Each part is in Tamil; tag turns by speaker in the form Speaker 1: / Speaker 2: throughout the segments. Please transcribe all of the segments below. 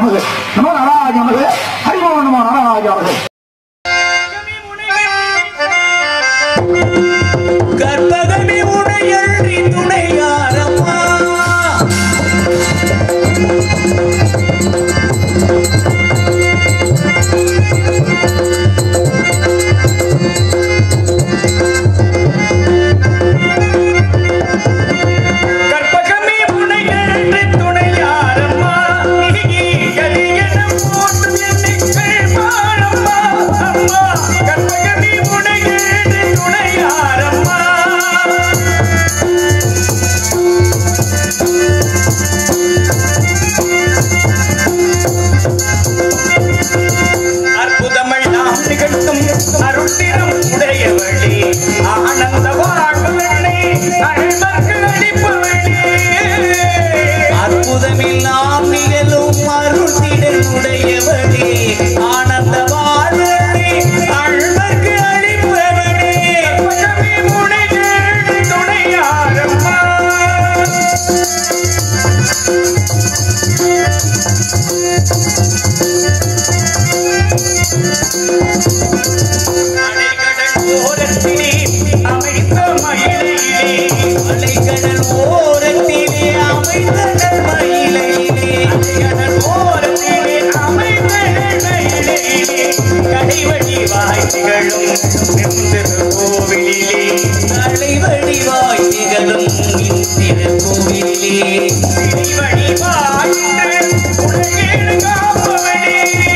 Speaker 1: நமது நம நாராஜ நமது ஹரிமோ நம நாராஜ அவர்கள்
Speaker 2: கற்பகமே உடையன்றி துணையாரம்மா கற்பகமே உடையன்றி துணையாரம்மா நீ கலியனம் போட்டு என்னை கேள்வாரம்மா அம்மா கற்பகமே உடையன்றி துணையாரம்மா அற்புதமெல்லாம் நிகழ்த்தும் அருட்டிரம் உடையவழி ஆனந்த வாழ்வழி அன்பர்க்கு அளிப்பவழி அற்புதமெல்லாம் நிகழும் அருட்டிடம் உடையவழி ஆனந்த வாழ்வழி அன்பர்க்கு அளிப்பவழி பகமே முனைகள் துணையாரம்மா அலைகடல் ஓரத்திலே அமைந்த மயிலையிலே அலைகடல் ஓரத்திலே அமைந்த மயிலையிலே அலைகடல் ஓரத்திலே அமைந்த மயிலையிலே கடைவழி வாய் திகழும் நின்றிரு கோவிலிலே கடைவழி வாய் திகழும் நின்றிரு கோவிலிலே இறைவழி வாய் உலகேடு காப்பவனே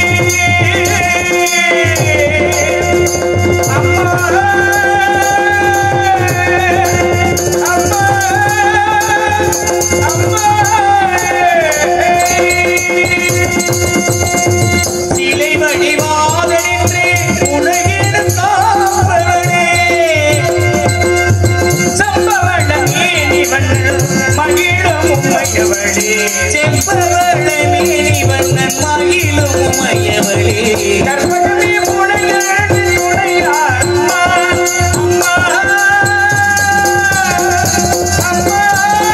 Speaker 2: சிலை வடிவாக நின்றே உலகில் காப்பவனே சம்பவளமே நிவன் மகிழும் உமையவளே செம்பவளமே நிவன் மகிழும் உமையவளே கற்பகமே உடையாள் உடையாள் அம்மா அம்மா அம்மா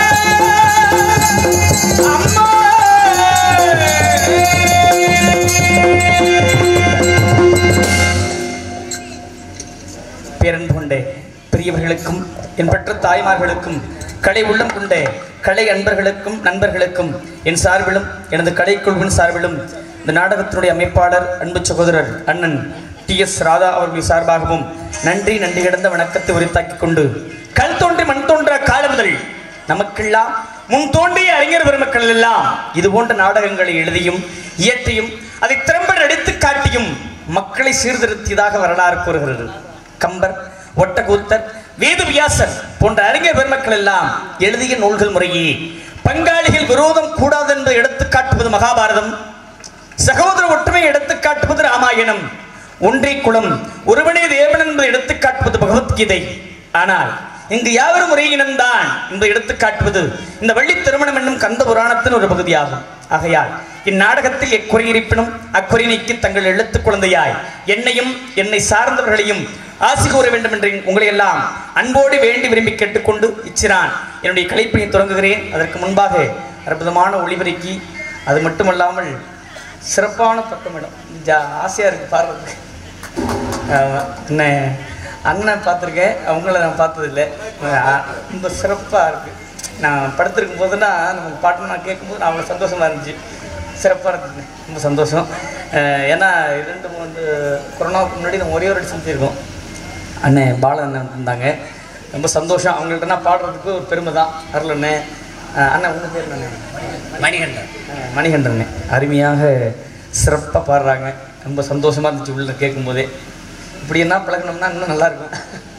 Speaker 2: பேரன் கொண்டே பெரியவர்களுக்கும் என் பெற்ற தாய்மார்களுக்கும் கலை உள்ளம் கொண்ட கலை அன்பர்களுக்கும் நண்பர்களுக்கும் என் சார்பிலும் எனது கலை குழுவின் சார்பிலும் இந்த நாடகத்தினுடைய அமைப்பாளர் அன்பு சகோதரர் அண்ணன் டி எஸ் ராதா அவர்கள் சார்பாகவும் நன்றி நன்றி கிடந்த வணக்கத்தை உரித்தாக்கிக் கொண்டு கல் தோன்றி மண் தோன்ற காலம் முதல் நமக்கெல்லாம் முன் தோன்றிய அறிஞர் பெருமக்கள் எல்லாம் இது போன்ற நாடகங்களை எழுதியும் இயற்றியும் அதை திறம்பட நடித்து காட்டியும் மக்களை சீர்திருத்தியதாக வரலாறு கூறுகிறது கம்பர் ஒட்டக்கூத்தர் வேதவியாசர் போன்ற அறிஞர் பெருமக்கள் எல்லாம் எழுதிய நூல்கள் முறையே பங்காளிகள் விரோதம் கூடாது என்று எடுத்து காட்டுவது மகாபாரதம் சகோதர ஒற்றுமை எடுத்து காட்டுவது ராமாயணம் ஒன்றே குலம் ஒருவனே தேவன் என்பதை எடுத்து காட்டுவது பகவத்கீதை ஆனால் இங்கு யாவரும் ஒரே இனம்தான் என்பதை எடுத்து காட்டுவது இந்த வள்ளி திருமணம் என்னும் கந்த புராணத்தின் ஒரு பகுதியாகும் ஆகையால் இந்நாடகத்தில் எக்குறை இருப்பினும் அக்குறை நீக்கி தங்கள் எழுத்து குழந்தையாய் என்னையும் என்னை சார்ந்தவர்களையும் ஆசி கூற வேண்டும் என்று உங்களை எல்லாம் அன்போடு வேண்டி விரும்பி கேட்டுக்கொண்டு இச்சிரான் என்னுடைய கலைப்பணியை தொடங்குகிறேன் அதற்கு முன்பாக அற்புதமான ஒளிபெருக்கி அது மட்டுமல்லாமல் சிறப்பான பக்கமிடம் ஜா ஆசையாக இருக்குது பாடுறதுக்கு அண்ணன் அண்ணன் பார்த்துருக்கேன் அவங்கள நான் பார்த்ததில்லை அஹ் ரொம்ப சிறப்பாக இருக்குது நான் படுத்திருக்கும் போதுனா நம்ம பாட்டு நான் கேட்கும்போது நான் அவ்வளோ சந்தோஷமாக இருந்துச்சு சிறப்பாக இருந்தது ரொம்ப சந்தோஷம் அஹ் ஏன்னா இரண்டு மூணு கொரோனாவுக்கு முன்னாடி நம்ம ஒரே ஒரு அடி செஞ்சுருக்கோம் அண்ணன் பால அண்ணன் இருந்தாங்க ரொம்ப சந்தோஷம் அவங்கள்ட்ட நான் பாடுறதுக்கு ஒரு பெருமை தான் அருள் அண்ணன் அஹ் அண்ணன் உங்கள் பேர் என்ன
Speaker 3: மணிகண்டன்
Speaker 1: அஹ் மணிகண்டன் அருமையாக சிறப்பாக பாடுறாங்க ரொம்ப சந்தோஷமாக இருந்துச்சு உள்ள கேட்கும்போதே இப்படி என்ன பழகணும்னா இன்னும் நல்லா இருக்கும்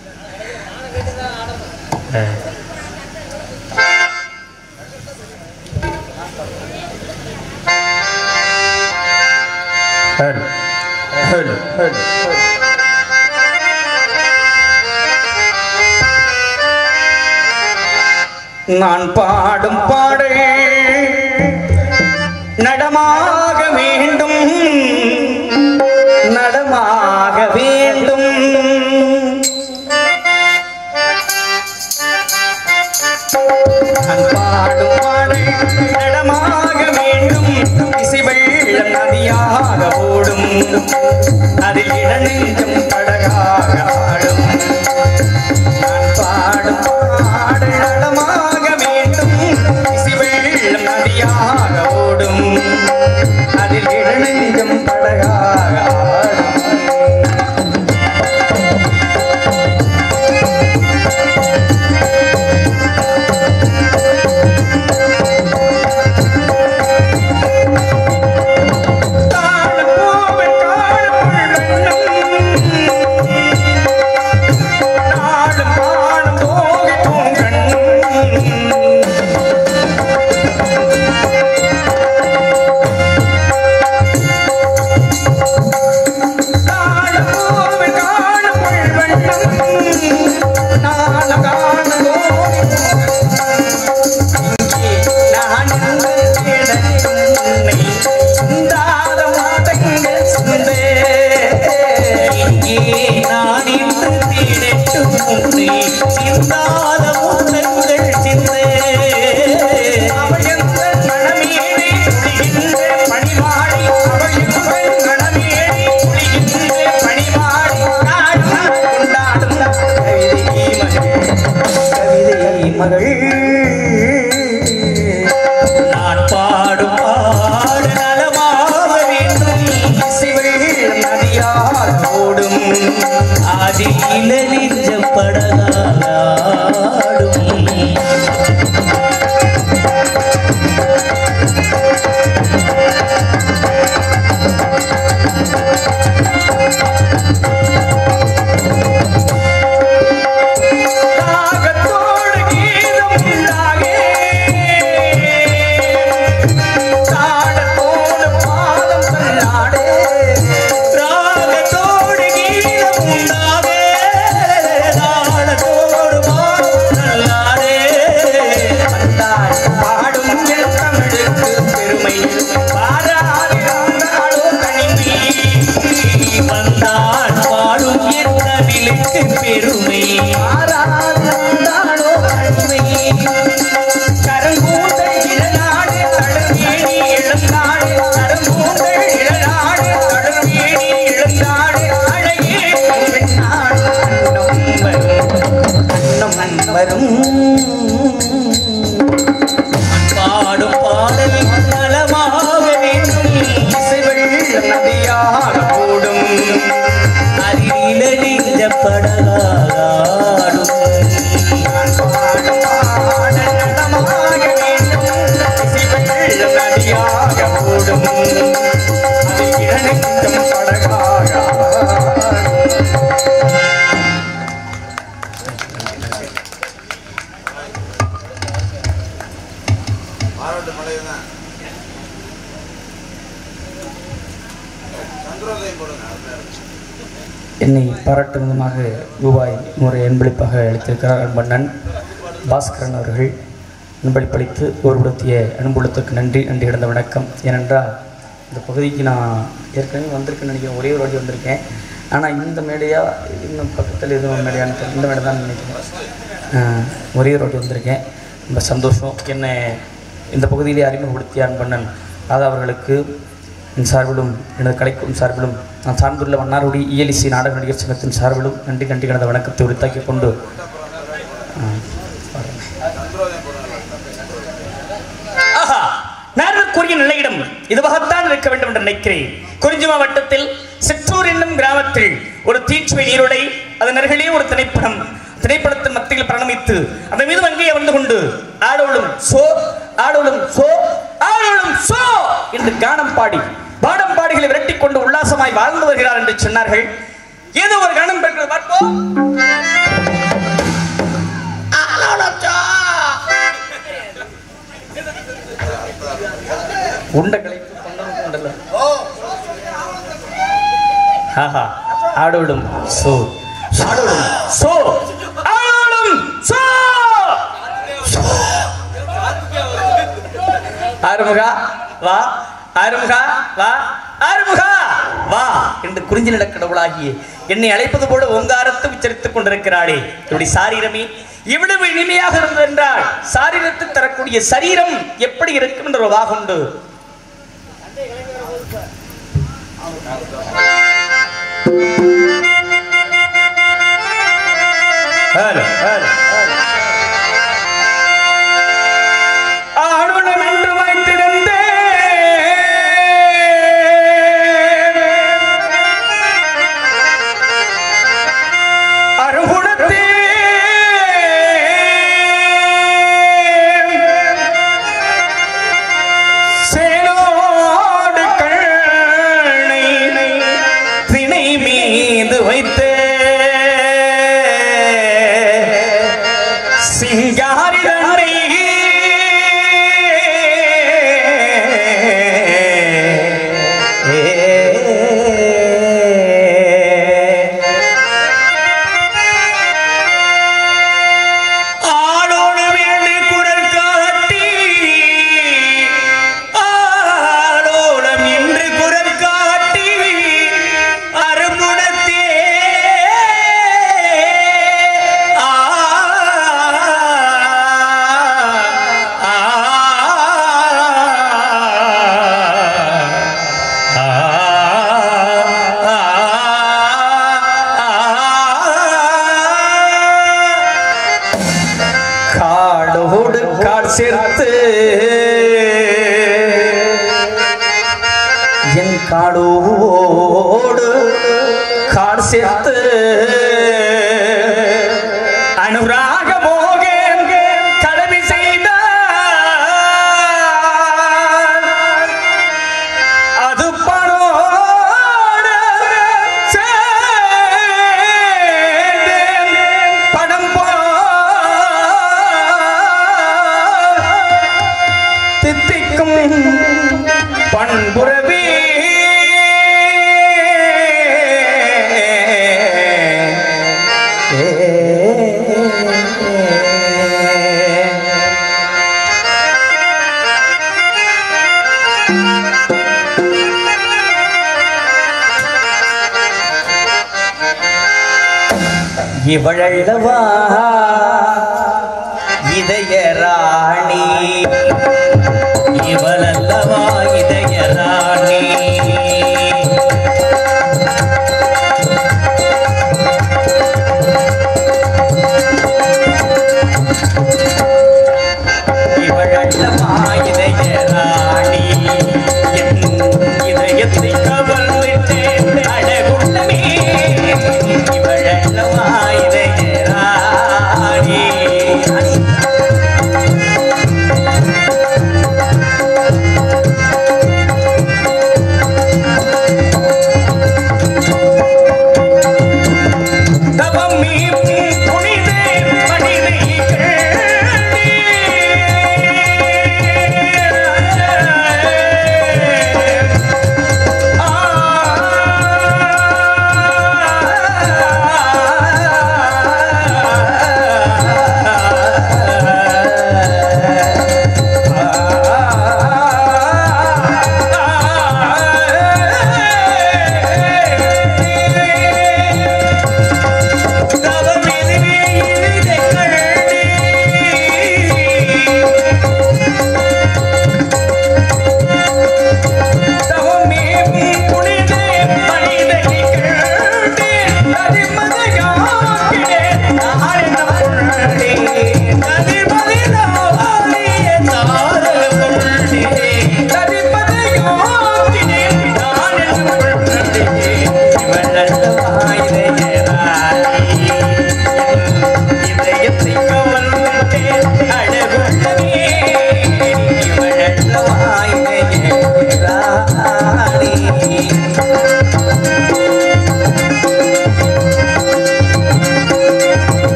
Speaker 1: அஹ். ஹல், ஹல், ஹல், ஹல். நான் பாடும் பாடல் நடமாக வேண்டும் நடமாக வேண்டும் நான் பாடும் பாடல் நடமாக வேண்டும் இசை வெள்ளம்
Speaker 2: அதில் இளநெஞ்சம் படகாக ஆடும் நான் பாடும் பாடல் நலமாக வேண்டும் இசைவெள்ளம் நதியாக ஓடும் அதில் இளநெஞ்சம் படகாக ஆடும் காணும் பூவன் காணும் வெள்ளம் நாளும் காணும் போகி பூங்கண்ணும் காணும் பூவன் காணும் வெள்ளம் நாளும் காணும் போகி நான் இன்று தேட உன்னை சிந்தாத மாதங்கள் சிந்தே
Speaker 3: இங்கே நான் இன்று தேடட்டும் உன்னை சிந்தாத முத்தங்கள் சிந்தே
Speaker 2: அவள் எங்கள் மனமேறி குளிகின்ற பணிவாளி அவள் எங்கள் மனமேறி குளிகின்ற பணிவாளி நாடும் கொண்டாடும் கவிதை மகள் கவிதை மகள்
Speaker 3: நான் பாடும் பாடு நலமாக வேண்டும்
Speaker 2: இசைவெள்ளம் நதியால் ஓடும்
Speaker 3: அதில் இளநெஞ்சம் படகாடும்
Speaker 2: ராகத்தோடு கீதம் உண்டாகே தாளத்தோடு பாதம் தள்ளாடே
Speaker 3: ராகத்தோடு கீதம் உண்டாகே தாளத்தோடு பாடும் நல்லாரே
Speaker 2: வந்தாள் பாடும் என் தமிழுக்கு பெருமை பாராதிருந்தாளோ கனிமை
Speaker 3: வந்தான் பாடும் என் தமிழுக்கு பெருமை
Speaker 2: பாராதிருந்தாளோ கனிமை கருங்கூந்தல் இளநாடு தழுவேணி எழுந்தாடு கருங்கூந்தல் இளநாடு தழுவேணி எழுந்தாடு அழகே பெண்ணாடு அன்னம் வரும் அன்னம் வரும்
Speaker 3: பாடும் பாடல் நலமாக வேண்டும்
Speaker 2: இசைவெள்ளம் நதியாக ஓடும்
Speaker 3: அதில் நெஞ்ச படகாடும்
Speaker 2: நான் பாடும் பாடல் நலமாக வேண்டும் இசைவெள்ளம் நதியாக ஓடும் அதில் இளநெஞ்சம் படகாக ஆடும்.
Speaker 4: மாறாட்டு மலை தான் சந்திரோதயம் போடுங்க அதுதான் இருக்கு.
Speaker 1: என்னை பாராட்டு விதமாக ரூபாய் நூறு அன்பளிப்பாக அளித்திருக்கிறார் அன்பண்ணன் பாஸ்கரன் அவர்கள் அன்பளிப்பளித்து ஒருபடுத்திய அன்புள்ளத்துக்கு நன்றி நன்றி கிடந்த வணக்கம் ஏனென்றால் இந்த பகுதிக்கு நான் ஏற்கனவே வந்திருக்கேன்னு நினைக்கிறேன் ஒரே ஒரு வாட்டி வந்திருக்கேன் ஆனால் இந்த மேடையா இன்னும் பக்கத்தில் எதுவும் மேடையான்னு தெரியல இந்த மேடை தான் நினைக்கிறேன் ஆஹ், ஒரே ஒரு வாட்டி வந்திருக்கேன் ரொம்ப சந்தோஷம் என்னை இந்த பகுதியிலே அறிமுகப்படுத்திய அன்பண்ணன் ராதா அவர்களுக்கு என் சார்பிலும் எனது கலைக்கும் சார்பிலும் நான் சார்ந்துள்ள வண்ணாருடி இயலிசை நாடக நடிகர் சங்கத்தின் சார்பிலும் நன்றி நன்றி கலந்த வணக்கத்தை உரித்தாக்கிக் கொண்டு ஆ, பாருங்க.
Speaker 2: ஆஹா நார்வற்குரிய நிலையிடம் இதுவாகத்தான் இருக்க வேண்டும் என்று நினைக்கிறேன் குறிஞ்சி மாவட்டத்தில் சிற்றூர் என்னும் கிராமத்தில் ஒரு தீச்சுவை நீரோடை அதன் அருகிலே ஒரு திரைப்படம் திரைப்படத்தின் மத்தியில் பிரணமித்து அதன் மீது அங்கே வந்து கொண்டு ஆடோளும் சோ ஆடோளும் சோ ஆடோளும் சோ என்று கானம் பாடி பாடம் பாடிகளை விரட்டிக் கொண்டு உல்லாசமாய் வாழ்ந்து வருகிறார் என்று சொன்னார்கள் ஏதோ ஒரு கானம் பெற்றது பார்ப்போம் ஆடோளும் சோ. உண்டை களைப்பு கொண்டவனுக்கு உண்டல்ல ஆஹா ஆடோடும் சோ ஆடோடும் சோ ஆடோடும் சோ ஆறுமுகா வா ஆறுமுகா வா ஆறுமுகா வா என்று குறிஞ்சி கடவுளாகிய என்னை அழைப்பது போல ஓங்காரத்தை உச்சரித்துக் கொண்டிருக்கிறாளே இப்படி சாரீரமே இவ்வளவு இனிமையாக இருந்தது என்றால் சாரீரத்தை தரக்கூடிய சரீரம் எப்படி இருக்கும் என்ற ஒரு வாகுண்டு ஹலோ ஹலோ ஆணுணம் என்று வைத்திருந்தேன் அருகுணத்தே சேனோடு கண்ணை திணை மீது வைத்தே சிங்காரி தன்னை ஆளோடு வேண்டு குரல் காட்டி ஆளோளம் என்று குரல் காட்டி அருமுடத்தே ஆ ஆ காடோடு கால் சேர்த்து என் காடோடு கால் சேர்த்து அனுராக போகேன் கடமை செய்த அது பணோடு சேர்ந்தேன் படம் போ தித்திக்கும் பண்புறவே இவழல்லவா இதய ராணி
Speaker 3: இவளல்லவா இதய ராணி
Speaker 2: இவழல்லவா இதய ராணி என் இதயத்தை கவர்ந்துட்டேன் அழகுள்ளமே இவழல்லவா இதய ராணி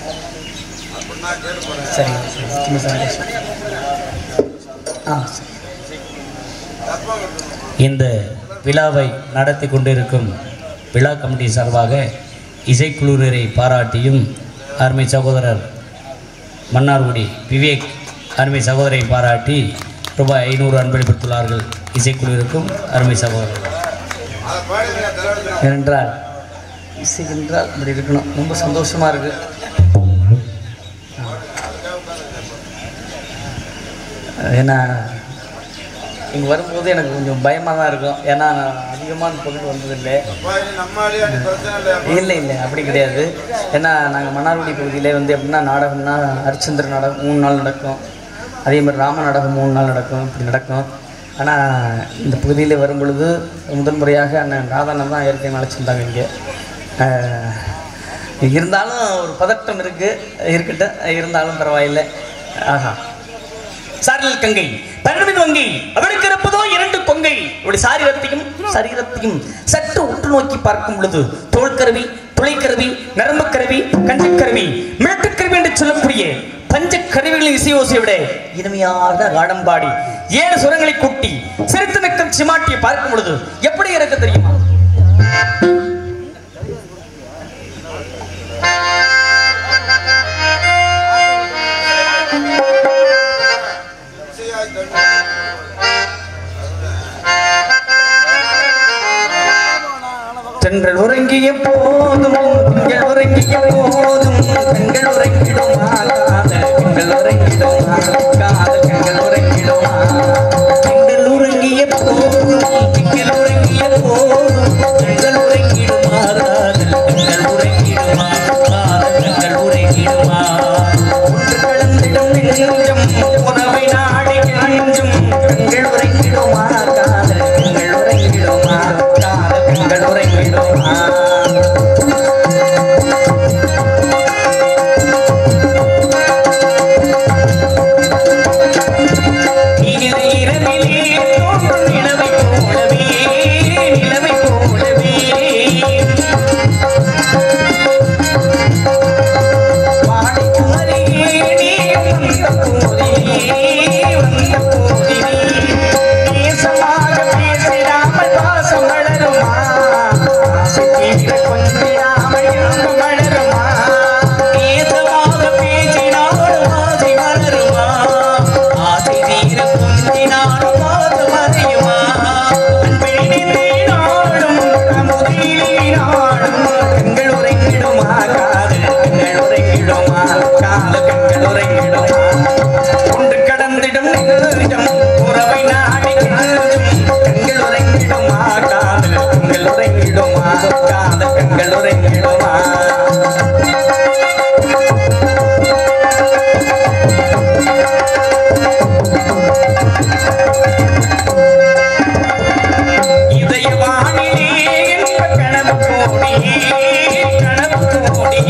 Speaker 4: அப்படின்னா கேட்டு போறேன்
Speaker 2: சரிங்க சரி ரொம்ப சந்தோஷம் ஆ சரி
Speaker 4: தப்பா கட்டணும்
Speaker 3: இந்த விழாவை நடத்தி கொண்டிருக்கும் விழா கமிட்டி சார்பாக இசைக்குழுவினரை பாராட்டியும் அருமை சகோதரர் மன்னார்குடி விவேக் அருமை சகோதரை பாராட்டி ரூபாய் ஐநூறு அன்பளிப்பித்துள்ளார்கள் இசைக்குழுவிற்கும் அருமை சகோதரர்
Speaker 4: அதை பாடுங்க தலைவருக்கு
Speaker 2: ஏனென்றால் இசை என்றால் அப்படி இருக்கணும் ரொம்ப சந்தோஷமாக இருக்கு ஏன்னா இங்கே வரும்போது எனக்கு கொஞ்சம் பயமாக தான் இருக்கும் ஏன்னா நான் அதிகமாக அந்த பக்கத்து வந்ததில்லை
Speaker 4: அப்பா இனி நம்ம ஆளியா நீ பிரச்சனை இல்லையா
Speaker 2: இல்லை இல்லை அப்படி கிடையாது ஏன்னா நாங்கள் மன்னார்குடி பகுதியிலே வந்து எப்படின்னா நாடகம்னா ஹரிச்சந்திர நாடகம் மூணு நாள் நடக்கும் அதே மாதிரி ராம நாடகம் மூணு நாள் நடக்கும் இப்படி நடக்கும் ஆனால் இந்த பகுதியில் வரும் பொழுது முதல் முறையாக அண்ணன் ராதாண்ணன் தான் ஏற்கனவே அழைச்சிருந்தாங்க இங்கே ஆஹ், இருந்தாலும் ஒரு பதட்டம் இருக்குது இருக்கட்டும் இருந்தாலும் பரவாயில்லை ஆஹா
Speaker 1: சாரல் கங்கை பரவின் வங்கை அவளுக்கு இருப்பதோ இரண்டு கொங்கை இப்படி சாரீரத்தையும் சரீரத்தையும் சற்று உற்று நோக்கி பார்க்கும் பொழுது தோள்கருவி துளைக்கருவி நரம்பு கருவி கஞ்சக்கருவி மிளட்டுக்கருவி என்று சொல்லக்கூடிய பஞ்ச கருவிகளின் இசையோசை விட இனிமையான காடம்பாடி ஏழு சுரங்களை கூட்டி சிரித்து நிற்கும் சிமாட்டியை பார்க்கும் பொழுது எப்படி இருக்கு தெரியுமா
Speaker 4: இசையாய் தம்பி
Speaker 2: தென்றல் உறங்கிய போதும் திங்கள் உறங்கிய போதும் கண்கள் உறங்கிடுமா காதல் கண்கள் உறங்கிடுமா காதல் கண்கள் உறங்கிடுமா
Speaker 3: திங்கள் உறங்கிய போதும் திங்கள் உறங்கிய போதும் கண்கள் உறங்கிடுமா காதல் கண்கள் உறங்கிடுமா காதல் கண்கள் உறங்கிடுமா
Speaker 2: ஒன்று கலந்திடும் நெஞ்சம் உறவை நாடி கெஞ்சும் கண்கள் உறங்கிடுமா காதல் கண்கள் உறங்கிடுமா காதல் கண்கள் உறங்கிடுமா
Speaker 1: நீல இரவிலே தோன்றும் நிலவை போலவே நிலவை போலவே வாடிக்குமரியே நீ வந்த போதிலே வந்த போதிலே நேசமாக பேசிடாமல் வாசம் வளருமா ஆசை தீர கொஞ்சிடாமல் இன்பம் வளருமா
Speaker 3: நேசமாக பேசினாலும் ஆசை மலருமா ஆசை தீர கொஞ்சினாலும் ஆசை மறையுமா
Speaker 1: அன்பினை நாடும் அமுதிலே நாடும் கண்கள் உறங்கிடுமா காதல் கண்கள் உறங்கிடுமா காதல் கண்கள் உறங்கிடுமா ஒன்று கடந்திடும் நெஞ்சம் உறவை நாடி கெஞ்சும் கண்கள் உறங்கிடுமா காதல் கண்கள் உறங்கிடுமா காதல் கண்கள் உறங்கிடுமா இதயவானிலே என்ப கனவு கோடி கனவு கோடி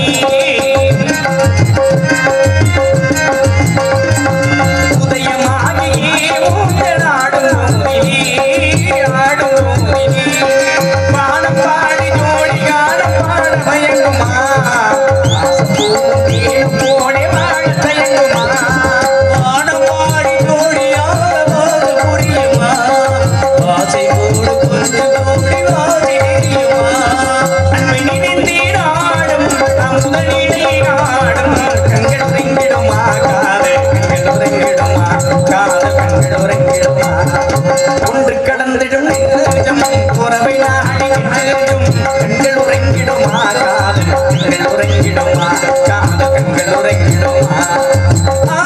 Speaker 1: உதயமாகியே ஊஞ்சலாடும் பூமியிலே, ஆடும் பூமியிலே. வானம் பாடி ஜோடி காலம் பாட மயங்குமா வாசப்பூவே போலே வாழ தயங்குமா
Speaker 3: வானம் பாடி ஜோடியாக வாழ முடியுமா ஆசை போடு கொஞ்சம் ஓடி வாடி தெரியுமா
Speaker 1: அன்பை நினைந்தீராடும் அமுதனிடையாடும் கண்கள் உறங்கிடுமா காதல் கண்கள் உறங்கிடுமா காதல் கண்கள் உறங்கிடுமா ஒன்று கடந்திடும் நெஞ்சம் உறவை நாடி கெஞ்சும் கண்கள் உறங்கிடுமா காதல் கண்கள் உறங்கிடுமா காதல் கண்கள் உறங்கிடுமா ஆ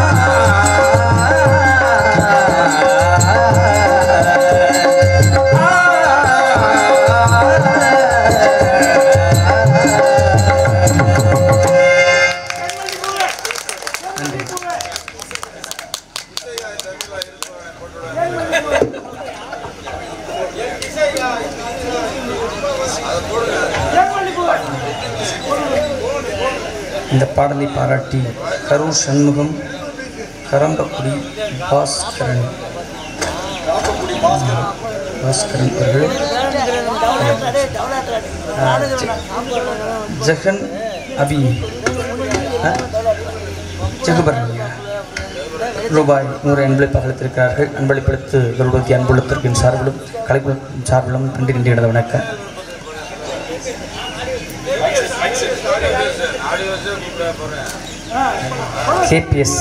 Speaker 4: இசையாய் தமிழா இருப்பவனை போட்டுவிடுவேன் இசையாய் தமிழா அதை போடுங்க
Speaker 2: இந்த பாடலை பாராட்டி கரூர் சண்முகம் கரம்பக்குடி பாஸ்கரன் பாஸ்கரன் அவர்கள் ஆ, ஜ- ஜெகன் அபி செகுபரணியா ரூபாய் நூறு அன்பளிப்பு அளித்திருக்கிறார்கள் அன்பளிப்படுத்து கருடத்தி அன்புள்ளத்திற்கின் சார்பிலும் கலைக்குழுவின் சார்பிலும் நன்றி நன்றி எனது வணக்கம்
Speaker 4: நாலு வருஷம் கூப்பிட போறேன்
Speaker 2: கேபிஎஸ்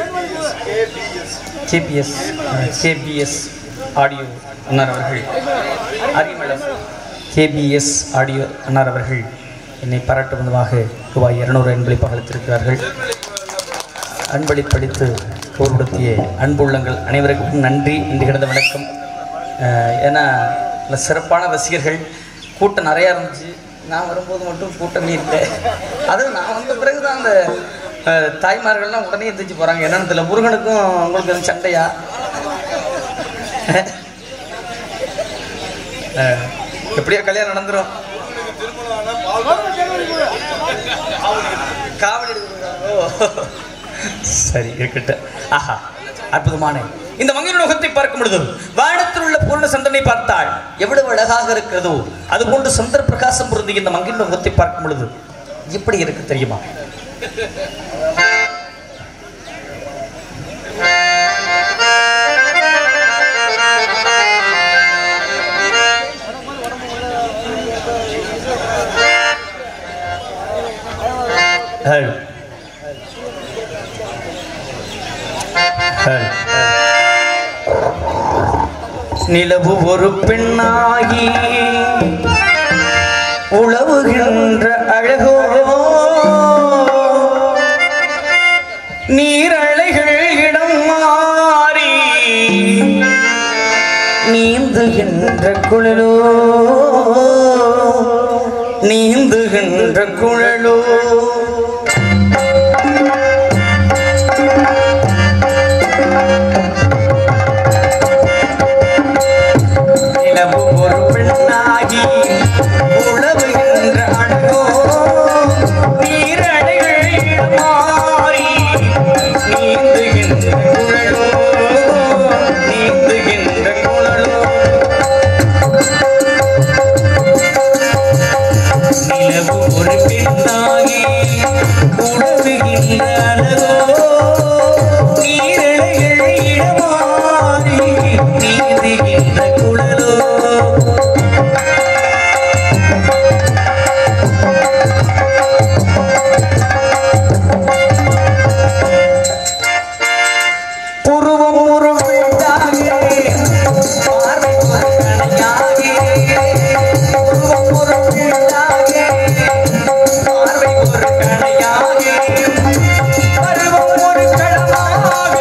Speaker 2: கேபிஎஸ் கேபிஎஸ் ஆடியோ அன்னார் அவர்கள் அறிமளம் கேபிஎஸ் ஆடியோ அன்னார் அவர்கள் என்னை பாராட்டு விதமாக ரூபாய் இருநூறு அன்பளிப்பு அளித்திருக்கிறார்கள் அன்பளிப்பளித்து கௌரவப்படுத்திய அன்புள்ளங்கள் அனைவருக்கும் நன்றி இன்று கிடந்த வணக்கம் அஹ் ஏன்னா நல்ல சிறப்பான ரசிகர்கள் கூட்டம் நிறையா இருந்துச்சு நான் வரும்போது மட்டும் கூட்டமே இல்லை அதுவும் நான் வந்த பிறகு தான் அந்த அஹ், தாய்மார்கள்லாம் உடனே எந்திரிச்சு போகிறாங்க என்னன்னு தெரியல முருகனுக்கும் உங்களுக்கு அது சண்டையா அஹ், எப்படியோ கல்யாணம் நடந்துரும் காவடி எடுக்கிறாங்க. ஓ சரி இருக்கட்டும் ஆஹா அற்புதமான இந்த மங்கின முகத்தை பார்க்கும் பொழுது வானத்தில் உள்ள பூர்ண சந்திரனை பார்த்தால் எவ்வளவு அழகாக இருக்கிறதோ அது போன்று சந்திர பிரகாசம் பொருந்திய இந்த மங்கின முகத்தை பார்க்கும் பொழுது எப்படி இருக்கு தெரியுமா ஹல் ஹல் நிலவு ஒரு பெண்ணாகி உழவுகின்ற அழகோ நீரலைகள் இடம் மாறி நீந்துகின்ற குழலோ நீந்துகின்ற குழலோ நிலவு ஒரு பெண்ணாகி உழவுகின்ற அழகோ நீரடைகள் மாறி நீந்துகின்ற குழலோ நீந்துகின்ற குழலோ நிலவு ஒரு பெண்ணாகி உழவுகின்ற அழகோ நீரடைகள் இடமாறி நீந்துகின்ற குழலோ உருவம் உருவிட்டாக பார்வை ஒரு கணையாக உருவம் உருவிட்டாக பார்வை ஒரு கணையாக பருவம் ஒரு களமாக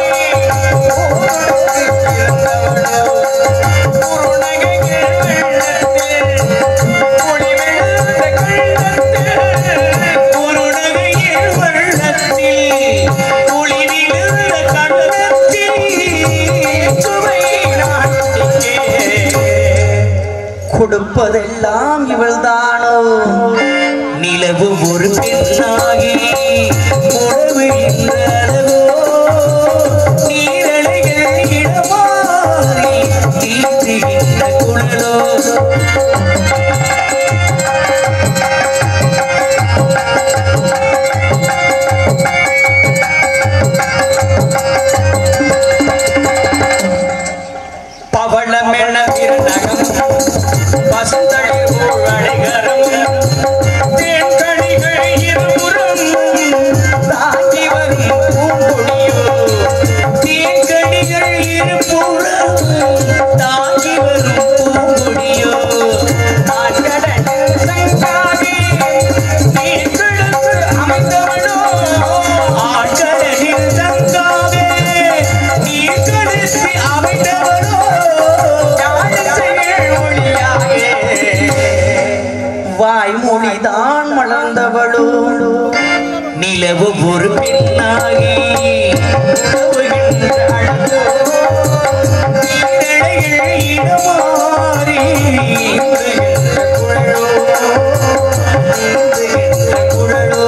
Speaker 2: பிறந்தவளோ குறுநகைகள் வெள்ளத்தில் குழி விழுந்த கள்ளத்தில் குறுநகையில் வெள்ளத்தில் குழி விழுந்த கள்ளத்தில் சுவை நாட்டிலே கொடுப்பதெல்லாம் இவள்தானோ நிலவு ஒரு பெண்ணாகி உணவு இல்லாதவோ நீரலைகள் இடமாறி தீர்த்துகின்ற குழலோ பவளமென விருநகம் பசுந்தளிர் அழைகரம் தேன்கணிகள் இருபுறம் தாங்கி வரும் பூங்கொடியோ தேன்கணிகள் இருபுறம் தாங்கி வரும் பூங்கொடியோ ஆழ்கடலில் சங்காகி நீர்களுக்கு அமைந்தவளோ ஆழ்கடலில் சங்காகி நீர்களுக்கு அமைந்தவளோ ஞானச்செயல் ஒளியாயே வாய்மொழிதான் மலர்ந்தவளோ நிலவு ஒரு பெண்ணாகி உலவுகின்ற அழகோ நீரழையில் இடமாறி நீந்துகின்ற குழலோ நீந்துகின்ற குழலோ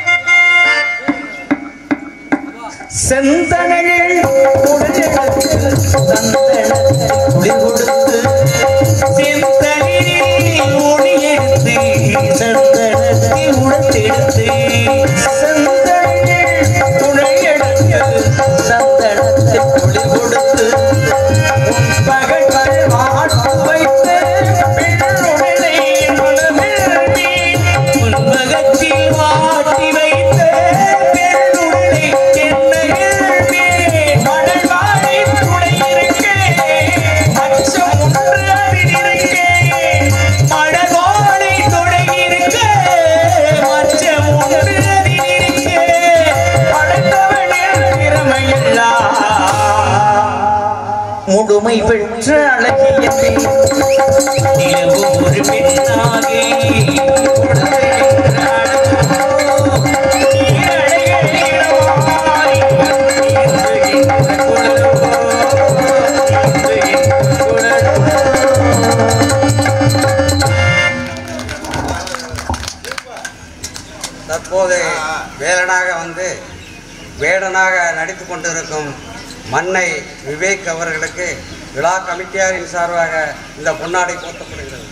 Speaker 2: செந்தனையில் உடலெடுத்து முழுமை பெற்ற அழகிய
Speaker 3: நிலவு ஒரு பெண்ணாகி குழந்தை என்ற அழகோ, நீரழகிய நிலவாய் இயங்குகின்ற குழலோ, இயங்குகின்ற குழலோ.
Speaker 5: தற்போது வேலனாக வந்து வேடனாக நடித்து கொண்டிருக்கும் மன்னை விவேக் அவர்களுக்கு விழா கமிட்டியாரின் சார்பாக இந்த பொன்னாடை போர்த்தப்படுகிறது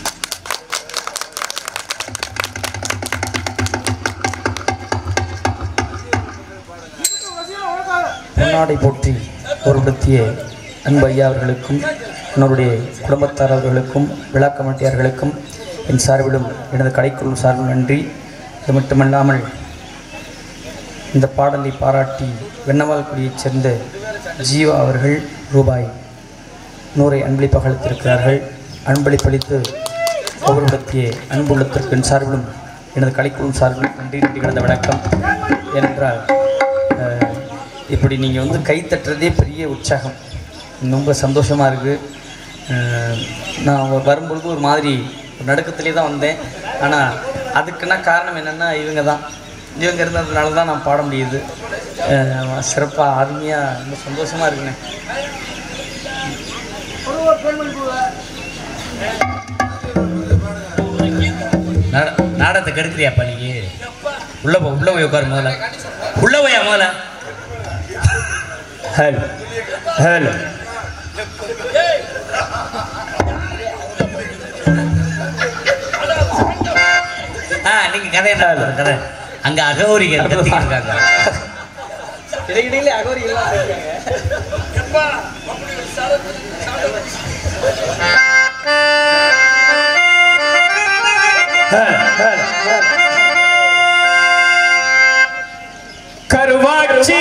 Speaker 1: பொன்னாடை போற்றி பொருட்படுத்திய அன்பு ஐயா அவர்களுக்கும் என்னுடைய குடும்பத்தார் அவர்களுக்கும் விழா கமிட்டியார்களுக்கும் என் சார்பிலும் எனது கடைக்குழு சார்பில் நன்றி அது மட்டுமல்லாமல் இந்த பாடலை பாராட்டி வெண்ணவால்குடியைச் சேர்ந்த ஜீவா அவர்கள் ரூபாய் நூறை அன்பளிப்பாக அளித்திருக்கிறார்கள் அன்பளிப்பளித்து ஒவ்வொருடத்திய அன்புள்ளத்திற்கு என் சார்பிலும் எனது கலைக்குழு சார்பிலும் நன்றி நன்றி கிடந்த வணக்கம் ஏனென்றால் அஹ், இப்படி நீங்கள் வந்து கை தட்டுறதே பெரிய உற்சாகம் ரொம்ப சந்தோஷமாக இருக்குது நான் வ- வரும்பொழுது ஒரு மாதிரி ஒரு நடுக்கத்திலே தான் வந்தேன் ஆனால் அதுக்குன்னா காரணம் என்னென்னா இவங்க தான் இவங்க இருந்ததுனால தான் நான் பாட முடியுது சிறப்பாக அருமையாக ரொம்ப சந்தோஷமாக இருக்குண்ணே
Speaker 3: நாட- நாடகத்தை கெடுக்கிறியாப்பா நீ உள்ள போ உள்ள போய் உட்காரு முதல்ல உள்ள போயா முதல்ல
Speaker 1: ஹலோ ஹலோ
Speaker 3: ஆ நீங்க கதையை நான் கதை அங்க அகோரிகள் கத்திக்கிட்டு இருக்காங்க
Speaker 1: இடையிடையிலே அகோரிகள்லாம் இருக்காங்க
Speaker 3: கருவாச்சி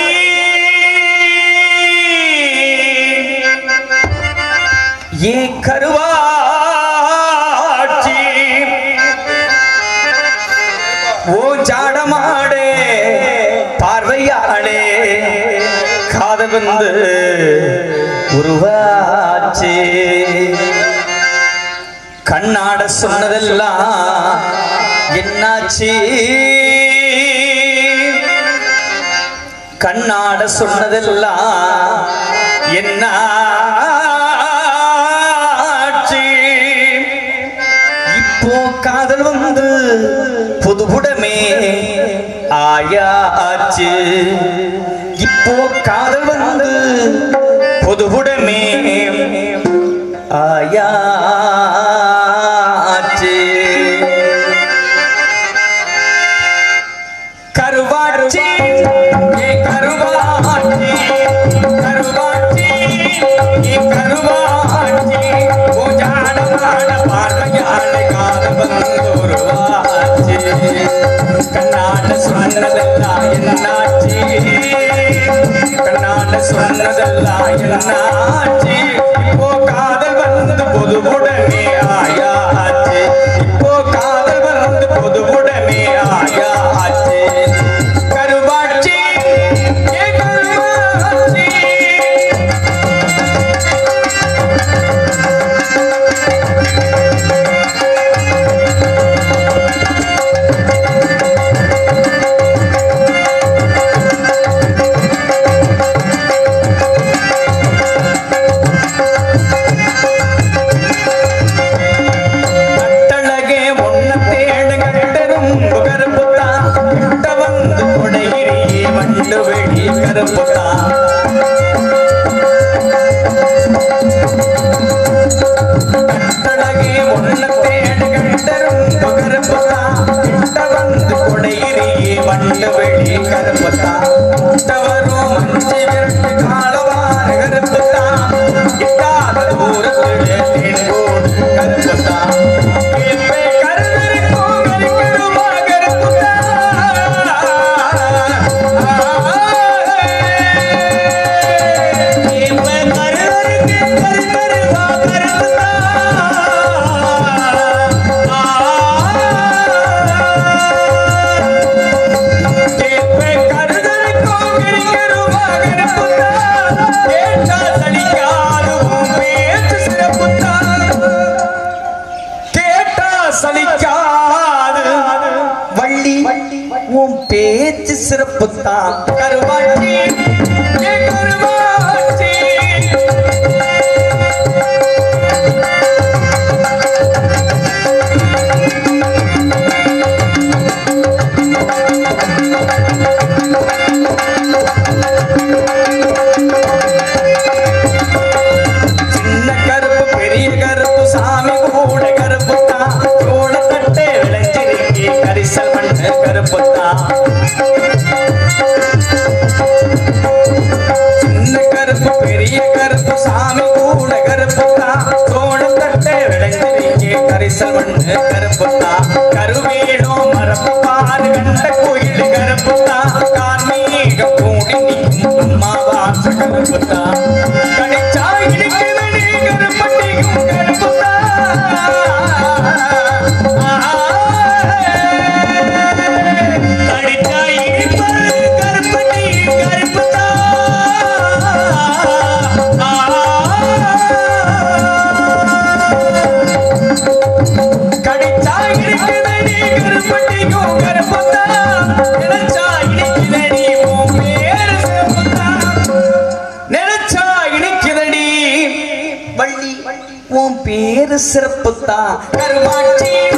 Speaker 2: ஏ கருவாச்சி ஓ ஜாடமாடே பார்வையாளே காதல் வந்து உருவாச்சே கண்ணாட சொன்னதெல்லாம் என்னாச்சு கண்ணாட சொன்னதெல்லாம் என்னாச்சு இப்போ காதல் வந்து புதுபுடமே ஆயாச்சு இப்போ காதல் வந்து புதுபுடமே ஆயாச்சு கருவாச்சி ஏ கருவாச்சி கருவாச்சி ஏ கருவாச்சி பூஜாட மாட பார்வையாட காத வந்துருவாச்சி கண்ணாட சொன்னதெல்லாம் என்னாச்சி கண்ணாட சொன்னதெல்லாம் என்னாச்சி இப்போ காதல் வந்து பொதுவுடனே ஆயாச்சு இப்போ காதல் வந்து பொதுவுடனே ஆயாச்சு கருவாச்சி ஏ கருவாச்சி கட்டழகே ஒன்ன தேடு கட்டரும் கருப்புத்தா கிட்ட வந்து கொடையிறியே வண்டு வெடி கருப்புத்தா கட்டழகே ஒன்ன தேடு கட்டரும் கருப்புத்தா கிட்ட வந்து கொடையிறியே வண்டு வெடி கருப்புத்தா கிட்ட வரும் மஞ்சு விரட்டு காலவான கருப்புத்தா கிட்டாத தூரத்திலே தேன்போடு கருப்புத்தா இப்பே கருவிருக்கும் கருக்கருமா கருப்புத்தா இப்பே கருவருக்கு கருக்கருமா கருப்புத்தா கேப்பே கருதலுக்கும் கிரிக்கருமா கருப்புத்தா கேட்டா சலிக்காது உண்மை சிறப்புத்தான் கருவாச்சி ஏ கருவாச்சி சின்ன கருப்பு பெரிய கருப்பு சாமி கூட கருப்பு தான் சோளத்தட்டை விளைஞ்சிருக்கி கரிசல் மண்ணு கருப்பு தான் சின்ன கருப்பு பெரிய கருப்பு சாமி கூட கருப்பு தான் சோளத்தட்டை விளைஞ்சிருக்கி கரிசல் மண்ணு கருப்பு தான் கருவேலோ மரப்பு பாரு கண்ட கோயில் கருப்பு தான் கார்மீகம் கூடி நிற்கும் அம்மாவாச கருப்பு தான் கடிச்சா இடிக்குதடி கருப்பட்டிக்கும் கருப்பு கடிச்சா இடிப்பது கருப்பட்டி கருப்பு கடிச்சா இடிக்குதடி கருப்பட்டிக்கும் கருப்பு நினைச்சா இடிக்குதடி உன் பேரு சிவப்புத்தான். நினைச்சா இனிக்குதடி வள்ளி உன் பேரு சிறப்புத்தான் கருமாட்சி